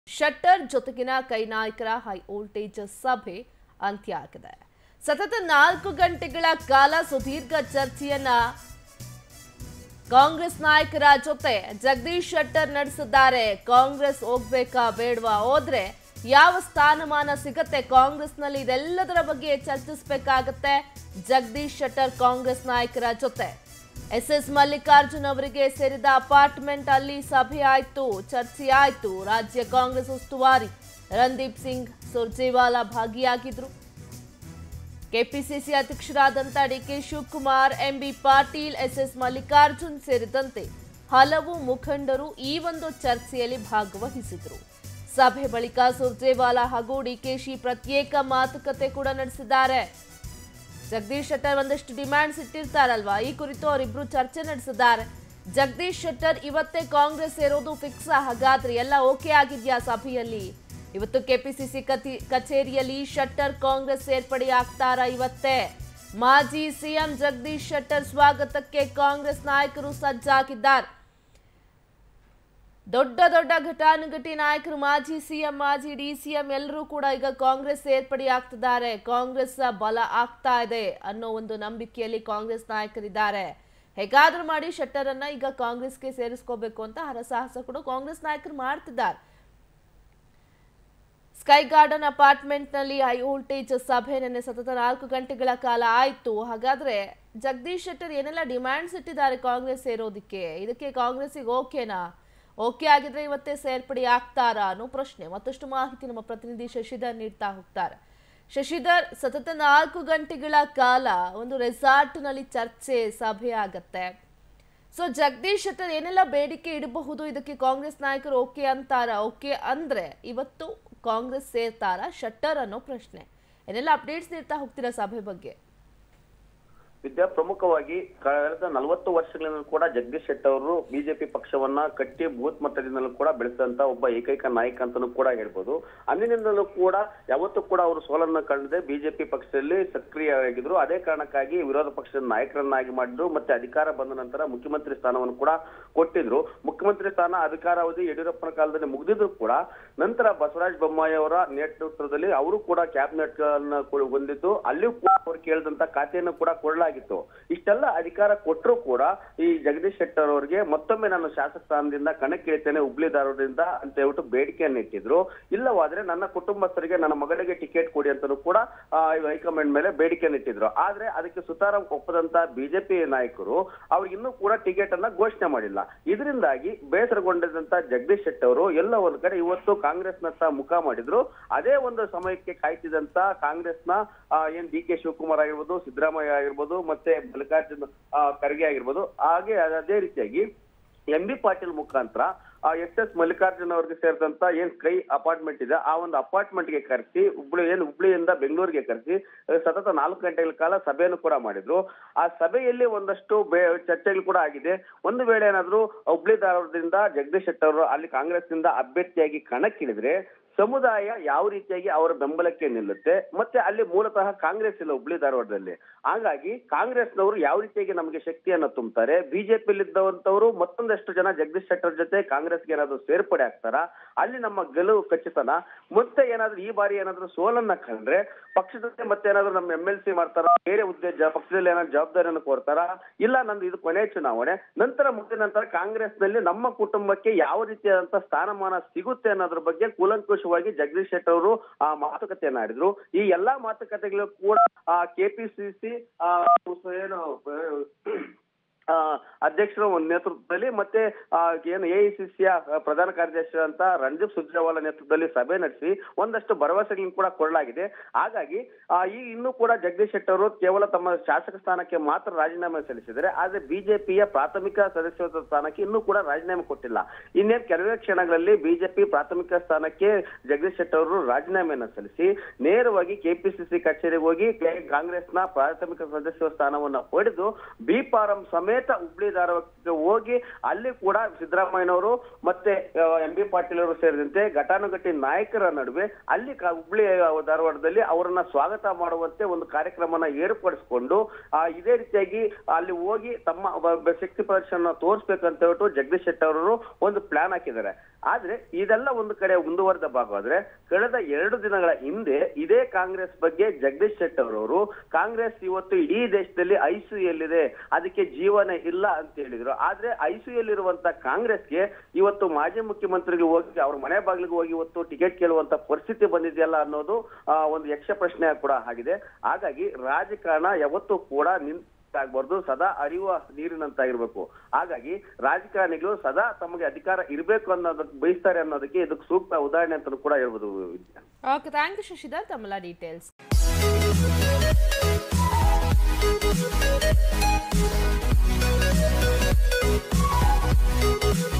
Shutter ಜೊತೆಗಿನ ಕೈ ನಾಯಕರ ಹೈ ವೋಲ್ಟೇಜ್ ಸಭೆ ಅಂತ್ಯ ಆಗಿದೆ ಸತತ ನಾಲ್ಕು ಗಂಟೆಗಳ ಕಾಲ ಸುದೀರ್ಘ ಚರ್ಚೆಯನ್ನ ಕಾಂಗ್ರೆಸ್ ನಾಯಕರ ಜೊತೆ ಜಗದೀಶ್ ಶೆಟ್ಟರ್ ನಡೆಸಿದ್ದಾರೆ ಕಾಂಗ್ರೆಸ್ ಹೋಗ್ಬೇಕಾ ಬೇಡವಾ ಹೋದ್ರೆ ಯಾವ ಸ್ಥಾನಮಾನ ಸಿಗತ್ತೆ ಕಾಂಗ್ರೆಸ್ನಲ್ಲಿ ಇದೆಲ್ಲದರ ಬಗ್ಗೆ ಚರ್ಚಿಸಬೇಕಾಗತ್ತೆ ಜಗದೀಶ್ ಶೆಟ್ಟರ್ ಕಾಂಗ್ರೆಸ್ ನಾಯಕರ ಜೊತೆ ಎಸ್ ಎಸ್ ಮಲ್ಲಿಕಾರ್ಜುನ್ ಅವರಿಗೆ ಸೇರಿದ ಅಪಾರ್ಟ್ಮೆಂಟ್ ಅಲ್ಲಿ ಸಭೆ ಆಯ್ತು ಚರ್ಚೆ ಆಯ್ತು ರಾಜ್ಯ ಕಾಂಗ್ರೆಸ್ ಉಸ್ತುವಾರಿ ರಣದೀಪ್ ಸಿಂಗ್ ಸುರ್ಜೇವಾಲಾ ಭಾಗಿಯಾಗಿದ್ರು ಕೆಪಿಸಿಸಿ ಅಧ್ಯಕ್ಷರಾದಂಥ ಡಿಕೆ ಶಿವಕುಮಾರ್ ಎಂಬಿ ಪಾಟೀಲ್ ಎಸ್ಎಸ್ ಮಲ್ಲಿಕಾರ್ಜುನ್ ಸೇರಿದಂತೆ ಹಲವು ಮುಖಂಡರು ಈ ಒಂದು ಚರ್ಚೆಯಲ್ಲಿ ಭಾಗವಹಿಸಿದರು ಸಭೆ ಬಳಿಕ ಸುರ್ಜೇವಾಲಾ ಹಾಗೂ ಡಿಕೆಶಿ ಪ್ರತ್ಯೇಕ ಮಾತುಕತೆ ಕೂಡ ನಡೆಸಿದ್ದಾರೆ ಜಗದೀಶ್ ಶೆಟ್ಟರ್ ಒಂದಷ್ಟು ಡಿಮ್ಯಾಂಡ್ಸ್ ಇಟ್ಟಿರ್ತಾರಲ್ವಾ ಈ ಕುರಿತು ಅವರಿಬ್ರು ಚರ್ಚೆ ನಡೆಸಿದ್ದಾರೆ ಜಗದೀಶ್ ಶೆಟ್ಟರ್ ಇವತ್ತೇ ಕಾಂಗ್ರೆಸ್ ಸೇರೋದು ಫಿಕ್ಸ್ ಹಾಗಾದ್ರೆ ಎಲ್ಲ ಓಕೆ ಆಗಿದ್ಯಾ ಸಭೆಯಲ್ಲಿ ಇವತ್ತು ಕೆಪಿಸಿಸಿ ಕತಿ ಕಚೇರಿಯಲ್ಲಿ ಶೆಟ್ಟರ್ ಕಾಂಗ್ರೆಸ್ ಸೇರ್ಪಡೆ ಆಗ್ತಾರಾ ಇವತ್ತೇ ಮಾಜಿ ಸಿಎಂ ಜಗದೀಶ್ ಶೆಟ್ಟರ್ ಸ್ವಾಗತಕ್ಕೆ ಕಾಂಗ್ರೆಸ್ ನಾಯಕರು ಸಜ್ಜಾಗಿದ್ದಾರೆ ದೊಡ್ಡ ದೊಡ್ಡ ಘಟಾನುಘಟಿ ನಾಯಕರು ಮಾಜಿ ಸಿಎಂ ಮಾಜಿ ಡಿಸಿಎಂ ಎಲ್ಲರೂ ಕೂಡ ಈಗ ಕಾಂಗ್ರೆಸ್ ಸೇರ್ಪಡೆ ಆಗ್ತಿದ್ದಾರೆ ಕಾಂಗ್ರೆಸ್ ಬಲ ಆಗ್ತಾ ಇದೆ ಅನ್ನೋ ಒಂದು ನಂಬಿಕೆಯಲ್ಲಿ ಕಾಂಗ್ರೆಸ್ ನಾಯಕರಿದ್ದಾರೆ ಹೇಗಾದ್ರೂ ಮಾಡಿ ಶೆಟ್ಟರ್ ಅನ್ನ ಈಗ ಕಾಂಗ್ರೆಸ್ಗೆ ಸೇರಿಸ್ಕೋಬೇಕು ಅಂತ ಹರಸಾಹಸ ಕೂಡ ಕಾಂಗ್ರೆಸ್ ನಾಯಕರು ಮಾಡ್ತಿದ್ದಾರೆ ಸ್ಕೈ ಗಾರ್ಡನ್ ಅಪಾರ್ಟ್ಮೆಂಟ್ನಲ್ಲಿ ಹೈ ವೋಲ್ಟೇಜ್ ಸಭೆ ನಿನ್ನೆ ಸತತ ನಾಲ್ಕು ಗಂಟೆಗಳ ಕಾಲ ಆಯ್ತು ಹಾಗಾದ್ರೆ ಜಗದೀಶ್ ಶೆಟ್ಟರ್ ಏನೆಲ್ಲ ಡಿಮ್ಯಾಂಡ್ಸ್ ಇಟ್ಟಿದ್ದಾರೆ ಕಾಂಗ್ರೆಸ್ ಸೇರೋದಕ್ಕೆ ಇದಕ್ಕೆ ಕಾಂಗ್ರೆಸ್ಸಿಗೆ ಓಕೆನಾ ಓಕೆ ಆಗಿದ್ರೆ ಇವತ್ತೇ ಸೇರ್ಪಡೆ ಆಗ್ತಾರಾ ಅನ್ನೋ ಪ್ರಶ್ನೆ ಮತ್ತಷ್ಟು ಮಾಹಿತಿ ನಮ್ಮ ಪ್ರತಿನಿಧಿ ಶಶಿಧರ್ ನೀಡ್ತಾ ಹೋಗ್ತಾರೆ ಶಶಿಧರ್ ಸತತ ನಾಲ್ಕು ಗಂಟೆಗಳ ಕಾಲ ಒಂದು ರೆಸಾರ್ಟ್ನಲ್ಲಿ ಚರ್ಚೆ ಸಭೆ ಆಗತ್ತೆ ಸೊ ಜಗದೀಶ್ ಶೆಟ್ಟರ್ ಏನೆಲ್ಲ ಬೇಡಿಕೆ ಇಡಬಹುದು ಇದಕ್ಕೆ ಕಾಂಗ್ರೆಸ್ ನಾಯಕರು ಓಕೆ ಅಂತಾರ ಓಕೆ ಅಂದ್ರೆ ಇವತ್ತು ಕಾಂಗ್ರೆಸ್ ಸೇರ್ತಾರ ಶೆಟ್ಟರ್ ಅನ್ನೋ ಪ್ರಶ್ನೆ ಏನೆಲ್ಲ ಅಪ್ಡೇಟ್ಸ್ ನೀಡ್ತಾ ಹೋಗ್ತೀರಾ ಸಭೆ ಬಗ್ಗೆ ವಿದ್ಯಾ ಪ್ರಮುಖವಾಗಿ ಕಳೆದ ನಲವತ್ತು ವರ್ಷಗಳಿಂದ ಕೂಡ ಜಗದೀಶ್ ಶೆಟ್ಟರ್ ಅವರು ಬಿಜೆಪಿ ಪಕ್ಷವನ್ನ ಕಟ್ಟಿ ಬೂತ್ ಮಟ್ಟದಿಂದಲೂ ಕೂಡ ಬೆಳೆಸಿದಂತ ಒಬ್ಬ ಏಕೈಕ ನಾಯಕ ಅಂತಾನೂ ಕೂಡ ಹೇಳ್ಬೋದು ಅಂದಿನಿಂದಲೂ ಕೂಡ ಯಾವತ್ತೂ ಕೂಡ ಅವರು ಸೋಲನ್ನ ಕಂಡದೆ ಬಿಜೆಪಿ ಪಕ್ಷದಲ್ಲಿ ಸಕ್ರಿಯರಾಗಿದ್ರು ಅದೇ ಕಾರಣಕ್ಕಾಗಿ ವಿರೋಧ ಪಕ್ಷದ ನಾಯಕರನ್ನಾಗಿ ಮಾಡಿದ್ರು ಮತ್ತೆ ಅಧಿಕಾರ ಬಂದ ನಂತರ ಮುಖ್ಯಮಂತ್ರಿ ಸ್ಥಾನವನ್ನು ಕೂಡ ಕೊಟ್ಟಿದ್ರು ಮುಖ್ಯಮಂತ್ರಿ ಸ್ಥಾನ ಅಧಿಕಾರಾವಧಿ ಯಡಿಯೂರಪ್ಪನ ಕಾಲದಲ್ಲಿ ಮುಗಿದಿದ್ರು ಕೂಡ ನಂತರ ಬಸವರಾಜ ಬೊಮ್ಮಾಯಿ ಅವರ ನೇತೃತ್ವದಲ್ಲಿ ಅವರು ಕೂಡ ಕ್ಯಾಬಿನೆಟ್ ಹೊಂದಿದ್ದು ಅಲ್ಲಿಯೂ ಕೂಡ ಅವರು ಕೇಳಿದಂತ ಖಾತೆಯನ್ನು ಕೂಡ ಕೊಡಲಾಗಿತ್ತು ಇಷ್ಟೆಲ್ಲ ಅಧಿಕಾರ ಕೊಟ್ಟರು ಕೂಡ ಈ ಜಗದೀಶ್ ಶೆಟ್ಟರ್ ಅವರಿಗೆ ಮತ್ತೊಮ್ಮೆ ನಾನು ಶಾಸಕ ಸ್ಥಾನದಿಂದ ಕಣಕ್ಕಿಳಿತೇನೆ ಹುಬ್ಳಿ ಧಾರವಾಡದಿಂದ ಅಂತ ಹೇಳ್ಬಿಟ್ಟು ಬೇಡಿಕೆಯನ್ನು ಇಟ್ಟಿದ್ರು ಇಲ್ಲವಾದ್ರೆ ನನ್ನ ಕುಟುಂಬಸ್ಥರಿಗೆ ನನ್ನ ಮಗಳಿಗೆ ಟಿಕೆಟ್ ಕೊಡಿ ಅಂತಲೂ ಕೂಡ ಆ, ಈ ಹೈಕಮಾಂಡ್ ಮೇಲೆ ಬೇಡಿಕೆಯನ್ನು ಇಟ್ಟಿದ್ರು ಆದ್ರೆ ಅದಕ್ಕೆ ಸುತಾರ ಒಪ್ಪದಂತ ಬಿಜೆಪಿ ನಾಯಕರು ಅವ್ರಿಗೆ ಇನ್ನೂ ಕೂಡ ಟಿಕೆಟ್ ಅನ್ನ ಘೋಷಣೆ ಮಾಡಿಲ್ಲ ಇದರಿಂದಾಗಿ ಬೇಸರಗೊಂಡಿದ್ದಂತ ಜಗದೀಶ್ ಶೆಟ್ಟರ್ ಅವರು ಎಲ್ಲ ಒಂದ್ ಕಡೆ ಇವತ್ತು ಕಾಂಗ್ರೆಸ್ನತ್ತ ಮುಖ ಮಾಡಿದ್ರು ಅದೇ ಒಂದು ಸಮಯಕ್ಕೆ ಕಾಯ್ತಿದಂತ ಕಾಂಗ್ರೆಸ್ನ ಆ, ಏನ್ ಡಿ ಕೆ ಶಿವಕುಮಾರ್ ಆಗಿರ್ಬೋದು ಸಿದ್ದರಾಮಯ್ಯ ಆಗಿರ್ಬೋದು ಮತ್ತೆ ಮಲ್ಲಿಕಾರ್ಜುನ್ ಆ, ಖರ್ಗೆ ಆಗಿರ್ಬೋದು ಹಾಗೆ ಅದೇ ರೀತಿಯಾಗಿ ಎಂ ಬಿ ಪಾಟೀಲ್ ಮುಖಾಂತರ ಎಸ್ ಎಸ್ ಮಲ್ಲಿಕಾರ್ಜುನ್ ಅವ್ರಿಗೆ ಸೇರಿದಂತ ಏನ್ ಕೈ ಅಪಾರ್ಟ್ಮೆಂಟ್ ಇದೆ ಆ ಒಂದು ಅಪಾರ್ಟ್ಮೆಂಟ್ ಗೆ ಕರೆಸಿ ಹುಬ್ಳಿ ಏನ್ ಹುಬ್ಳಿಯಿಂದ ಬೆಂಗಳೂರಿಗೆ ಕರೆಸಿ ಅಹ್, ಸತತ ನಾಲ್ಕು ಗಂಟೆಗಳ ಕಾಲ ಸಭೆಯನ್ನು ಕೂಡ ಮಾಡಿದ್ರು ಆ ಸಭೆಯಲ್ಲಿ ಒಂದಷ್ಟು ಬೇ- ಚರ್ಚೆಗಳು ಕೂಡ ಆಗಿದೆ ಒಂದು ವೇಳೆ ಏನಾದ್ರು ಹುಬ್ಳಿ ಧಾರವಾಡದಿಂದ ಜಗದೀಶ್ ಶೆಟ್ಟರ್ ಅವರು ಅಲ್ಲಿ ಕಾಂಗ್ರೆಸ್ನಿಂದ ಅಭ್ಯರ್ಥಿಯಾಗಿ ಕಣಕ್ಕಿಳಿದ್ರೆ ಸಮುದಾಯ ಯಾವ ರೀತಿಯಾಗಿ ಅವರ ಬೆಂಬಲಕ್ಕೆ ನಿಲ್ಲುತ್ತೆ ಮತ್ತೆ ಅಲ್ಲಿ ಮೂಲತಃ ಕಾಂಗ್ರೆಸ್ ಇಲ್ಲ ಹುಬ್ಳಿ ಧಾರವಾಡದಲ್ಲಿ ಹಾಗಾಗಿ ಕಾಂಗ್ರೆಸ್ನವರು ಯಾವ ರೀತಿಯಾಗಿ ನಮಗೆ ಶಕ್ತಿಯನ್ನ ತುಂಬುತ್ತಾರೆ ಬಿಜೆಪಿಯಲ್ಲಿ ಇದ್ದವಂತವರು ಮತ್ತೊಂದಷ್ಟು ಜನ ಜಗದೀಶ್ ಶೆಟ್ಟರ್ ಜೊತೆ ಕಾಂಗ್ರೆಸ್ಗೆ ಏನಾದ್ರು ಸೇರ್ಪಡೆ ಆಗ್ತಾರಾ ಅಲ್ಲಿ ನಮ್ಮ ಗೆಲುವು ಖಚಿತನ ಮತ್ತೆ ಏನಾದ್ರು ಈ ಬಾರಿ ಏನಾದ್ರು ಸೋಲನ್ನ ಕಂಡ್ರೆ ಪಕ್ಷದ ಜೊತೆ ಮತ್ತೆ ಏನಾದ್ರು ನಮ್ಮ ಎಂ ಎಲ್ ಸಿ ಮಾಡ್ತಾರ ಬೇರೆ ಉದ್ದೇಶ ಪಕ್ಷದಲ್ಲಿ ಏನಾದ್ರು ಜವಾಬ್ದಾರಿಯನ್ನು ಕೋರ್ತಾರ ಇಲ್ಲ ನಂದು ಇದು ಕೊನೆ ಚುನಾವಣೆ ನಂತರ ಮುಗಿದ ನಂತರ ಕಾಂಗ್ರೆಸ್ನಲ್ಲಿ ನಮ್ಮ ಕುಟುಂಬಕ್ಕೆ ಯಾವ ರೀತಿಯಾದಂತ ಸ್ಥಾನಮಾನ ಸಿಗುತ್ತೆ ಅನ್ನೋದ್ರ ಬಗ್ಗೆ ಕೂಲಂಕುಷವಾಗಿ ಜಗದೀಶ್ ಶೆಟ್ಟರ್ ಅವರು ಆ ಮಾತುಕತೆಯನ್ನ ಆಡಿದ್ರು ಈ ಎಲ್ಲಾ ಮಾತುಕತೆಗಳು ಕೂಡ ಆ ಕೆಪಿಸಿಸಿ ಏನು ಆ, ಅಧ್ಯಕ್ಷರ ಒಂದು ನೇತೃತ್ವದಲ್ಲಿ ಮತ್ತೆ ಆ, ಏನು ಎಐಸಿಸಿಯ ಪ್ರಧಾನ ಕಾರ್ಯದರ್ಶಿ ಅಂತ ರಣದೀಪ್ ಸುರ್ಜೇವಾಲಾ ನೇತೃತ್ವದಲ್ಲಿ ಸಭೆ ನಡೆಸಿ ಒಂದಷ್ಟು ಭರವಸೆಗಳನ್ನು ಕೂಡ ಕೊಡಲಾಗಿದೆ ಹಾಗಾಗಿ ಆ, ಈ ಇನ್ನೂ ಕೂಡ ಜಗದೀಶ್ ಶೆಟ್ಟರ್ ಅವರು ಕೇವಲ ತಮ್ಮ ಶಾಸಕ ಸ್ಥಾನಕ್ಕೆ ಮಾತ್ರ ರಾಜೀನಾಮೆ ಸಲ್ಲಿಸಿದರೆ ಆದ್ರೆ ಬಿಜೆಪಿಯ ಪ್ರಾಥಮಿಕ ಸದಸ್ಯತ್ವ ಸ್ಥಾನಕ್ಕೆ ಇನ್ನೂ ಕೂಡ ರಾಜೀನಾಮೆ ಕೊಟ್ಟಿಲ್ಲ ಇನ್ನೇನು ಕೆಲವೇ ಕ್ಷಣಗಳಲ್ಲಿ ಬಿಜೆಪಿ ಪ್ರಾಥಮಿಕ ಸ್ಥಾನಕ್ಕೆ ಜಗದೀಶ್ ಶೆಟ್ಟರ್ ಅವರು ರಾಜೀನಾಮೆಯನ್ನು ಸಲ್ಲಿಸಿ ನೇರವಾಗಿ ಕೆಪಿಸಿಸಿ ಕಚೇರಿಗೆ ಹೋಗಿ ಕೆ- ಕಾಂಗ್ರೆಸ್ನ ಪ್ರಾಥಮಿಕ ಸದಸ್ಯ ಸ್ಥಾನವನ್ನ ಪಡೆದು ಬಿ ಫಾರಂ ಸಮೇತ ಹುಬ್ಳಿ ಧಾರವಾಡಕ್ಕೆ ಹೋಗಿ ಅಲ್ಲಿ ಕೂಡ ಸಿದ್ದರಾಮಯ್ಯನವರು ಮತ್ತೆ ಎಂ ಬಿ ಪಾಟೀಲ್ ಅವರು ಸೇರಿದಂತೆ ಘಟಾನುಘಟಿ ನಾಯಕರ ನಡುವೆ ಅಲ್ಲಿ ಕ- ಹುಬ್ಳಿ ಧಾರವಾಡದಲ್ಲಿ ಅವರನ್ನ ಸ್ವಾಗತ ಮಾಡುವಂತೆ ಒಂದು ಕಾರ್ಯಕ್ರಮನ ಏರ್ಪಡಿಸಿಕೊಂಡು ಆ, ಇದೇ ರೀತಿಯಾಗಿ ಅಲ್ಲಿ ಹೋಗಿ ತಮ್ಮ ಒಬ್ಬ ಶಕ್ತಿ ಪ್ರದರ್ಶನ ತೋರಿಸ್ಬೇಕಂತ ಹೇಳ್ಬಿಟ್ಟು ಜಗದೀಶ್ ಶೆಟ್ಟರ್ ಅವರು ಒಂದು ಪ್ಲಾನ್ ಹಾಕಿದ್ದಾರೆ ಆದ್ರೆ ಇದೆಲ್ಲ ಒಂದು ಕಡೆ ಮುಂದುವರೆದ ಭಾಗವಾದ್ರೆ ಕಳೆದ ಎರಡು ದಿನಗಳ ಹಿಂದೆ ಇದೇ ಕಾಂಗ್ರೆಸ್ ಬಗ್ಗೆ ಜಗದೀಶ್ ಶೆಟ್ಟರ್ ಅವರು ಕಾಂಗ್ರೆಸ್ ಇವತ್ತು ಇಡೀ ದೇಶದಲ್ಲಿ ಐಸಿಯುಯಲ್ಲಿದೆ ಅದಕ್ಕೆ ಜೀವನ ಇಲ್ಲ ಅಂತ ಹೇಳಿದ್ರು ಆದ್ರೆ ಐಸಿಯುಯಲ್ಲಿರುವಂತ ಕಾಂಗ್ರೆಸ್ಗೆ ಇವತ್ತು ಮಾಜಿ ಮುಖ್ಯಮಂತ್ರಿಗೆ ಹೋಗಿ ಅವ್ರ ಮನೆ ಬಾಗಿಲಿಗೆ ಹೋಗಿ ಇವತ್ತು ಟಿಕೆಟ್ ಕೇಳುವಂತ ಪರಿಸ್ಥಿತಿ ಬಂದಿದೆಯಲ್ಲ ಅನ್ನೋದು ಆ, ಒಂದು ಯಕ್ಷ ಪ್ರಶ್ನೆ ಕೂಡ ಆಗಿದೆ ಹಾಗಾಗಿ ರಾಜಕಾರಣ ಯಾವತ್ತೂ ಕೂಡ ನಿಂತ ಆಗ್ಬಾರ್ದು ಸದಾ ಅರಿಯುವ ನೀರಿನಂತಾಗಿರ್ಬೇಕು ಹಾಗಾಗಿ ರಾಜಕಾರಣಿಗಳು ಸದಾ ತಮಗೆ ಅಧಿಕಾರ ಇರಬೇಕು ಅನ್ನೋದಕ್ಕೆ ಬಯಸ್ತಾರೆ ಅನ್ನೋದಕ್ಕೆ ಇದಕ್ಕೆ ಸೂಕ್ತ ಉದಾಹರಣೆ ಅಂತ ಕೂಡ ಹೇಳ್ಬೋದು Vidya okay thank you Shashidhar ತಮ್ಮೆಲ್ಲ ಡೀಟೇಲ್ಸ್ Thank you.